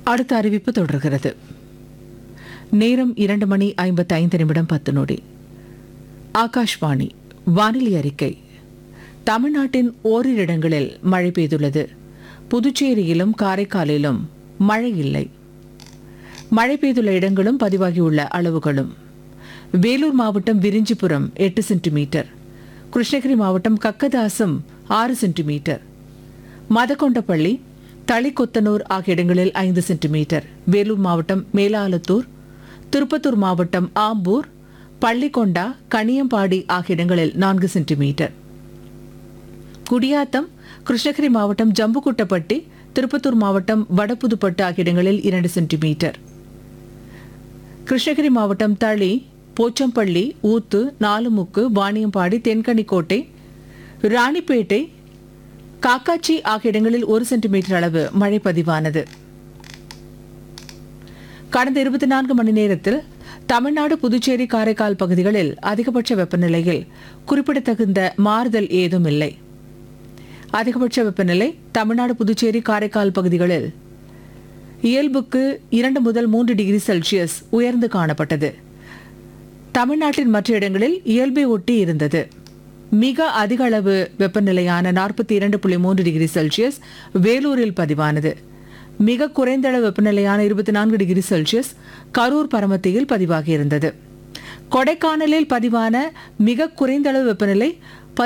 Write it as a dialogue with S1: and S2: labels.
S1: அடுத்த அறிவிப்பு தொடர்கிறது நேரம் இரண்டு மணி ஐம்பத்தி ஐந்து நிமிடம் பத்து நொடி ஆகாஷ்வாணி வானிலை அறிக்கை தமிழ்நாட்டின் ஓரிரு இடங்களில் மழை பெய்துள்ளது புதுச்சேரியிலும் காரைக்காலிலும் மழை இல்லை மழை பெய்துள்ள இடங்களும் பதிவாகியுள்ள அளவுகளும் வேலூர் மாவட்டம் விரிஞ்சிபுரம் எட்டு சென்டிமீட்டர் கிருஷ்ணகிரி மாவட்டம் கக்கதாசம் ஆறு சென்டிமீட்டர் மதக்கொண்டப்பள்ளி தளிக்கொத்தனூர் ஆகிய இடங்களில் ஐந்து சென்டிமீட்டர் வேலூர் மாவட்டம் மேலாலத்தூர் திருப்பத்தூர் மாவட்டம் ஆம்பூர் பள்ளிக்கொண்டா கனியம்பாடி ஆகிய இடங்களில் நான்கு சென்டிமீட்டர் குடியாத்தம் கிருஷ்ணகிரி மாவட்டம் ஜம்புக்குட்டப்பட்டி திருப்பத்தூர் மாவட்டம் வடபுதுப்பட்டு ஆகிய இடங்களில் இரண்டு சென்டிமீட்டர் கிருஷ்ணகிரி மாவட்டம் தளி போச்சம்பள்ளி ஊத்து நாலுமுக்கு வாணியம்பாடி தென்கனிக்கோட்டை ராணிப்பேட்டை காக்காச்சி ஆகிய இடங்களில் ஒரு சென்டிமீட்டர் அளவு மழை பதிவானது கடந்த இருபத்தி நான்கு மணி நேரத்தில் தமிழ்நாடு புதுச்சேரி காரைக்கால் பகுதிகளில் அதிகபட்ச வெப்பநிலையில் குறிப்பிடத்தகுந்த மாறுதல் ஏதும் இல்லை அதிகபட்ச வெப்பநிலை தமிழ்நாடு புதுச்சேரி காரைக்கால் பகுதிகளில் இயல்புக்கு இரண்டு முதல் மூன்று டிகிரி செல்சியஸ் உயர்ந்து காணப்பட்டது தமிழ்நாட்டின் மற்ற இடங்களில் இயல்பை ஒட்டி இருந்தது மிக அதிக அளவு வெப்பநிலையான நாற்பத்தி இரண்டு புள்ளி மூன்று டிகிரி செல்சியஸ் வேலூரில் பதிவானது மிக குறைந்த அளவு வெப்பநிலையான இருபத்தி நான்கு டிகிரி செல்சியஸ் கரூர் பரமத்தியில் பதிவாகியிருந்தது கொடைக்கானலில் பதிவான மிக குறைந்த அளவு வெப்பநிலை